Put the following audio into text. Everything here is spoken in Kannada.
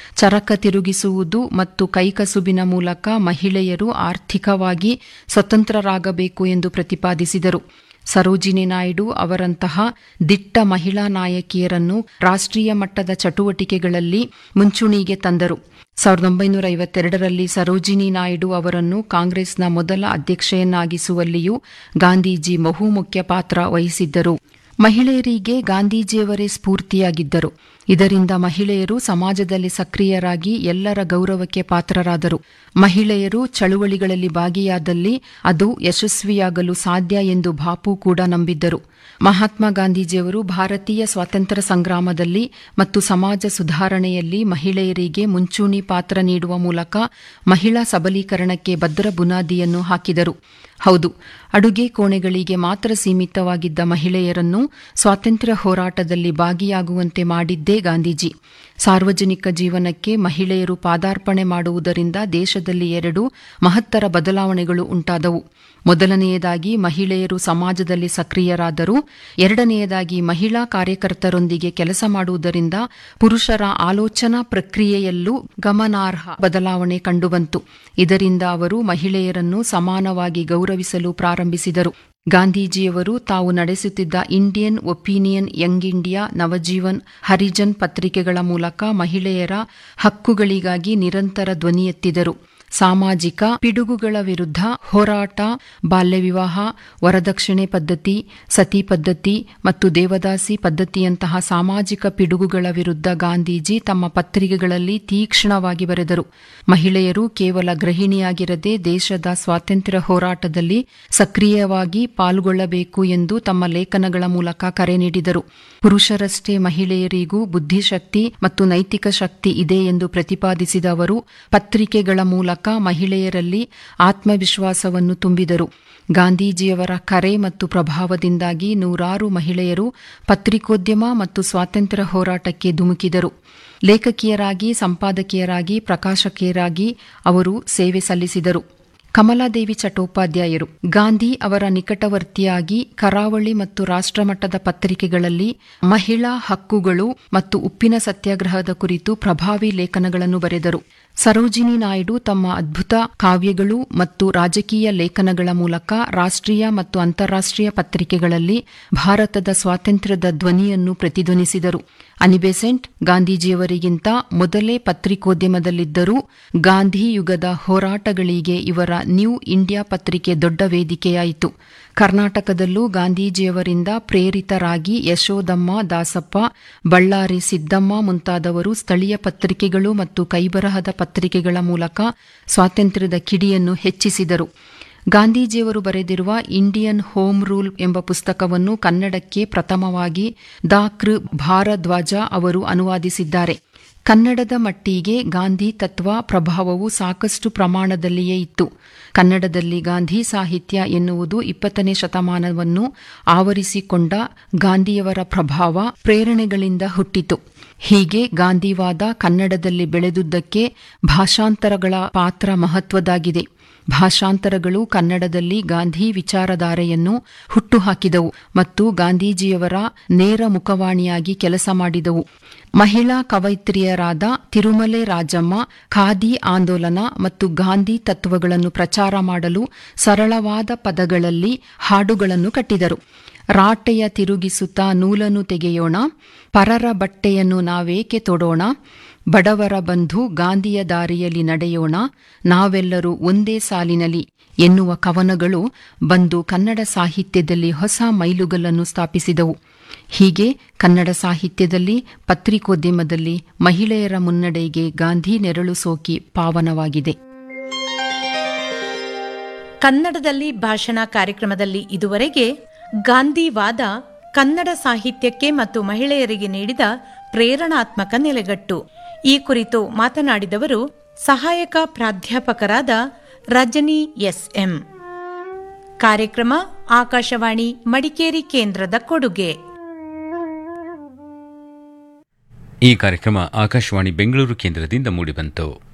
ಚರಕ ತಿರುಗಿಸುವುದು ಮತ್ತು ಕೈಕಸುಬಿನ ಮೂಲಕ ಮಹಿಳೆಯರು ಆರ್ಥಿಕವಾಗಿ ಸ್ವತಂತ್ರರಾಗಬೇಕು ಎಂದು ಪ್ರತಿಪಾದಿಸಿದರು ಸರೋಜಿನಿ ನಾಯ್ಡು ಅವರಂತಹ ದಿಟ್ಟ ಮಹಿಳಾ ನಾಯಕಿಯರನ್ನು ರಾಷ್ಟ್ರೀಯ ಮಟ್ಟದ ಚಟುವಟಿಕೆಗಳಲ್ಲಿ ಮುಂಚೂಣಿಗೆ ತಂದರು ಸಾವಿರದ ಒಂಬೈನೂರ ಐವತ್ತೆರಡರಲ್ಲಿ ಸರೋಜಿನಿ ನಾಯ್ಡು ಅವರನ್ನು ಕಾಂಗ್ರೆಸ್ನ ಮೊದಲ ಅಧ್ಯಕ್ಷೆಯನ್ನಾಗಿಸುವಲ್ಲಿಯೂ ಗಾಂಧೀಜಿ ಬಹುಮುಖ್ಯ ಪಾತ್ರ ವಹಿಸಿದ್ದರು ಮಹಿಳೆಯರಿಗೆ ಗಾಂಧೀಜಿಯವರೇ ಸ್ಫೂರ್ತಿಯಾಗಿದ್ದರು ಇದರಿಂದ ಮಹಿಳೆಯರು ಸಮಾಜದಲ್ಲಿ ಸಕ್ರಿಯರಾಗಿ ಎಲ್ಲರ ಗೌರವಕ್ಕೆ ಪಾತ್ರರಾದರು ಮಹಿಳೆಯರು ಚಳುವಳಿಗಳಲ್ಲಿ ಭಾಗಿಯಾದಲ್ಲಿ ಅದು ಯಶಸ್ವಿಯಾಗಲು ಸಾಧ್ಯ ಎಂದು ಬಾಪು ಕೂಡ ನಂಬಿದ್ದರು ಮಹಾತ್ಮ ಗಾಂಧೀಜಿಯವರು ಭಾರತೀಯ ಸ್ವಾತಂತ್ರ್ಯ ಸಂಗ್ರಾಮದಲ್ಲಿ ಮತ್ತು ಸಮಾಜ ಸುಧಾರಣೆಯಲ್ಲಿ ಮಹಿಳೆಯರಿಗೆ ಮುಂಚೂಣಿ ಪಾತ್ರ ನೀಡುವ ಮೂಲಕ ಮಹಿಳಾ ಸಬಲೀಕರಣಕ್ಕೆ ಭದ್ರ ಬುನಾದಿಯನ್ನು ಹಾಕಿದರು ಹೌದು ಅಡುಗೆ ಕೋಣೆಗಳಿಗೆ ಮಾತ್ರ ಸೀಮಿತವಾಗಿದ್ದ ಮಹಿಳೆಯರನ್ನು ಸ್ವಾತಂತ್ರ್ಯ ಹೋರಾಟದಲ್ಲಿ ಭಾಗಿಯಾಗುವಂತೆ ಮಾಡಿದ್ದೇ ಗಾಂಧೀಜಿ ಸಾರ್ವಜನಿಕ ಜೀವನಕ್ಕೆ ಮಹಿಳೆಯರು ಪಾದಾರ್ಪಣೆ ಮಾಡುವುದರಿಂದ ದೇಶದಲ್ಲಿ ಎರಡು ಮಹತ್ತರ ಬದಲಾವಣೆಗಳು ಉಂಟಾದವು ಮೊದಲನೆಯದಾಗಿ ಮಹಿಳೆಯರು ಸಮಾಜದಲ್ಲಿ ಸಕ್ರಿಯರಾದರು ಎರಡನೆಯದಾಗಿ ಮಹಿಳಾ ಕಾರ್ಯಕರ್ತರೊಂದಿಗೆ ಕೆಲಸ ಮಾಡುವುದರಿಂದ ಪುರುಷರ ಆಲೋಚನಾ ಪ್ರಕ್ರಿಯೆಯಲ್ಲೂ ಗಮನಾರ್ಹ ಬದಲಾವಣೆ ಕಂಡುಬಂತು ಇದರಿಂದ ಅವರು ಮಹಿಳೆಯರನ್ನು ಸಮಾನವಾಗಿ ಗೌರವಿಸಲು ಪ್ರಾರಂಭಿಸಿದರು ಗಾಂಧೀಜಿಯವರು ತಾವು ನಡೆಸುತ್ತಿದ್ದ Indian Opinion Young India Navajivan Harijan ಪತ್ರಿಕೆಗಳ ಮೂಲಕ ಮಹಿಳೆಯರ ಹಕ್ಕುಗಳಿಗಾಗಿ ನಿರಂತರ ಧ್ವನಿ ಎತ್ತಿದರು ಸಾಮಾಜಿಕ ಪಿಡುಗುಗಳ ವಿರುದ್ಧ ಹೋರಾಟ ಬಾಲ್ಯ ವಿವಾಹ ವರದಕ್ಷಿಣೆ ಪದ್ಧತಿ ಸತಿ ಪದ್ಧತಿ ಮತ್ತು ದೇವದಾಸಿ ಪದ್ಧತಿಯಂತಹ ಸಾಮಾಜಿಕ ಪಿಡುಗುಗಳ ವಿರುದ್ಧ ಗಾಂಧೀಜಿ ತಮ್ಮ ಪತ್ರಿಕೆಗಳಲ್ಲಿ ತೀಕ್ಷ್ಣವಾಗಿ ಬರೆದರು ಮಹಿಳೆಯರು ಕೇವಲ ಗೃಹಿಣಿಯಾಗಿರದೆ ದೇಶದ ಸ್ವಾತಂತ್ರ್ಯ ಹೋರಾಟದಲ್ಲಿ ಸಕ್ರಿಯವಾಗಿ ಪಾಲ್ಗೊಳ್ಳಬೇಕು ಎಂದು ತಮ್ಮ ಲೇಖನಗಳ ಮೂಲಕ ಕರೆ ನೀಡಿದರು ಪುರುಷರಷ್ಟೇ ಮಹಿಳೆಯರಿಗೂ ಬುದ್ಧಿಶಕ್ತಿ ಮತ್ತು ನೈತಿಕ ಶಕ್ತಿ ಇದೆ ಎಂದು ಪ್ರತಿಪಾದಿಸಿದ ಅವರು ಪತ್ರಿಕೆಗಳ ಮೂಲಕ ಮಹಿಳೆಯರಲ್ಲಿ ಆತ್ಮವಿಶ್ವಾಸವನ್ನು ತುಂಬಿದರು ಗಾಂಧೀಜಿಯವರ ಕರೆ ಮತ್ತು ಪ್ರಭಾವದಿಂದಾಗಿ ನೂರಾರು ಮಹಿಳೆಯರು ಪತ್ರಿಕೋದ್ಯಮ ಮತ್ತು ಸ್ವಾತಂತ್ರ್ಯ ಹೋರಾಟಕ್ಕೆ ಧುಮುಕಿದರು ಲೇಖಕಿಯರಾಗಿ ಸಂಪಾದಕಿಯರಾಗಿ ಪ್ರಕಾಶಕಿಯರಾಗಿ ಅವರು ಸೇವೆ ಸಲ್ಲಿಸಿದರು ಕಮಲಾದೇವಿ ಚಟ್ಟೋಪಾಧ್ಯಾಯರು ಗಾಂಧಿ ಅವರ ನಿಕಟವರ್ತಿಯಾಗಿ ಕರಾವಳಿ ಮತ್ತು ರಾಷ್ಟ್ರಮಟ್ಟದ ಪತ್ರಿಕೆಗಳಲ್ಲಿ ಮಹಿಳಾ ಹಕ್ಕುಗಳು ಮತ್ತು ಉಪ್ಪಿನ ಸತ್ಯಾಗ್ರಹದ ಕುರಿತು ಪ್ರಭಾವಿ ಲೇಖನಗಳನ್ನು ಬರೆದರು ಸರೋಜಿನಿ ನಾಯ್ಡು ತಮ್ಮ ಅದ್ಭುತ ಕಾವ್ಯಗಳು ಮತ್ತು ರಾಜಕೀಯ ಲೇಖನಗಳ ಮೂಲಕ ರಾಷ್ಟ್ರೀಯ ಮತ್ತು ಅಂತಾರಾಷ್ಟ್ರೀಯ ಪತ್ರಿಕೆಗಳಲ್ಲಿ ಭಾರತದ ಸ್ವಾತಂತ್ರ್ಯದ ಧ್ವನಿಯನ್ನು ಪ್ರತಿಧ್ವನಿಸಿದರು ಅನಿಬೆಸೆಂಟ್ ಗಾಂಧೀಜಿಯವರಿಗಿಂತ ಮೊದಲೇ ಪತ್ರಿಕೋದ್ಯಮದಲ್ಲಿದ್ದರೂ ಗಾಂಧಿ ಯುಗದ ಹೋರಾಟಗಳಿಗೆ ಇವರ ನ್ಯೂ ಇಂಡಿಯಾ ಪತ್ರಿಕೆ ದೊಡ್ಡ ವೇದಿಕೆಯಾಯಿತು ಕರ್ನಾಟಕದಲ್ಲೂ ಗಾಂಧೀಜಿಯವರಿಂದ ಪ್ರೇರಿತರಾಗಿ ಯಶೋದಮ್ಮ ದಾಸಪ್ಪ ಬಳ್ಳಾರಿ ಸಿದ್ದಮ್ಮ ಮುಂತಾದವರು ಸ್ಥಳೀಯ ಪತ್ರಿಕೆಗಳು ಮತ್ತು ಕೈಬರಹದ ಪತ್ರಿಕೆಗಳ ಮೂಲಕ ಸ್ವಾತಂತ್ರ್ಯದ ಕಿಡಿಯನ್ನು ಹೆಚ್ಚಿಸಿದರು ಗಾಂಧೀಜಿಯವರು ಬರೆದಿರುವ ಇಂಡಿಯನ್ ಹೋಮ್ ರೂಲ್ ಎಂಬ ಪುಸ್ತಕವನ್ನು ಕನ್ನಡಕ್ಕೆ ಪ್ರಥಮವಾಗಿ ಡಾಕ್ರ್ ಭಾರದ್ವಾಜ ಅವರು ಅನುವಾದಿಸಿದ್ದಾರೆ ಕನ್ನಡದ ಮಟ್ಟಿಗೆ ಗಾಂಧಿ ತತ್ವ ಪ್ರಭಾವವು ಸಾಕಷ್ಟು ಪ್ರಮಾಣದಲ್ಲಿಯೇ ಇತ್ತು ಕನ್ನಡದಲ್ಲಿ ಗಾಂಧಿ ಸಾಹಿತ್ಯ ಎನ್ನುವುದು ಇಪ್ಪತ್ತನೇ ಶತಮಾನವನ್ನು ಆವರಿಸಿಕೊಂಡ ಗಾಂಧಿಯವರ ಪ್ರಭಾವ ಪ್ರೇರಣೆಗಳಿಂದ ಹುಟ್ಟಿತು ಹೀಗೆ ಗಾಂಧಿವಾದ ಕನ್ನಡದಲ್ಲಿ ಬೆಳೆದುದಕ್ಕೆ ಭಾಷಾಂತರಗಳ ಪಾತ್ರ ಮಹತ್ವದಾಗಿದೆ ಭಾಷಾಂತರಗಳು ಕನ್ನಡದಲ್ಲಿ ಗಾಂಧಿ ವಿಚಾರಧಾರೆಯನ್ನು ಹುಟ್ಟುಹಾಕಿದವು ಮತ್ತು ಗಾಂಧೀಜಿಯವರ ನೇರ ಮುಖವಾಣಿಯಾಗಿ ಕೆಲಸ ಮಾಡಿದವು ಮಹಿಳಾ ಕವಯಿತ್ರಿಯರಾದ ತಿರುಮಲೆ ರಾಜಮ್ಮ ಖಾದಿ ಆಂದೋಲನ ಮತ್ತು ಗಾಂಧಿ ತತ್ವಗಳನ್ನು ಪ್ರಚಾರ ಮಾಡಲು ಸರಳವಾದ ಪದಗಳಲ್ಲಿ ಹಾಡುಗಳನ್ನು ಕಟ್ಟಿದರು ರಾಟೆಯ ತಿರುಗಿಸುತ್ತಾ ನೂಲನ್ನು ತೆಗೆಯೋಣ ಪರರ ಬಟ್ಟೆಯನ್ನು ನಾವೇಕೆ ತೊಡೋಣ ಬಡವರ ಬಂಧು ಗಾಂಧಿಯ ದಾರಿಯಲ್ಲಿ ನಡೆಯೋಣ ನಾವೆಲ್ಲರೂ ಒಂದೇ ಸಾಲಿನಲ್ಲಿ ಎನ್ನುವ ಕವನಗಳು ಬಂದು ಕನ್ನಡ ಸಾಹಿತ್ಯದಲ್ಲಿ ಹೊಸ ಮೈಲುಗಲ್ಲನ್ನು ಸ್ಥಾಪಿಸಿದವು ಹೀಗೆ ಕನ್ನಡ ಸಾಹಿತ್ಯದಲ್ಲಿ ಪತ್ರಿಕೋದ್ಯಮದಲ್ಲಿ ಮಹಿಳೆಯರ ಮುನ್ನಡೆಗೆ ಗಾಂಧಿ ನೆರಳು ಸೋಕಿ ಪಾವನವಾಗಿದೆ ಕನ್ನಡದಲ್ಲಿ ಭಾಷಣ ಕಾರ್ಯಕ್ರಮದಲ್ಲಿ ಇದುವರೆಗೆ ಗಾಂಧಿವಾದ ಕನ್ನಡ ಸಾಹಿತ್ಯಕ್ಕೆ ಮತ್ತು ಮಹಿಳೆಯರಿಗೆ ನೀಡಿದ ಪ್ರೇರಣಾತ್ಮಕ ನೆಲೆಗಟ್ಟು ಈ ಕುರಿತು ಮಾತನಾಡಿದವರು ಸಹಾಯಕ ಪ್ರಾಧ್ಯಾಪಕರಾದ ರಜನಿ ಎಸ್ಎಂ ಕಾರ್ಯಕ್ರಮ ಆಕಾಶವಾಣಿ ಮಡಿಕೇರಿ ಕೇಂದ್ರದ ಕೊಡುಗೆ ಈ ಕಾರ್ಯಕ್ರಮ ಆಕಾಶವಾಣಿ ಬೆಂಗಳೂರು ಕೇಂದ್ರದಿಂದ ಮೂಡಿಬಂತು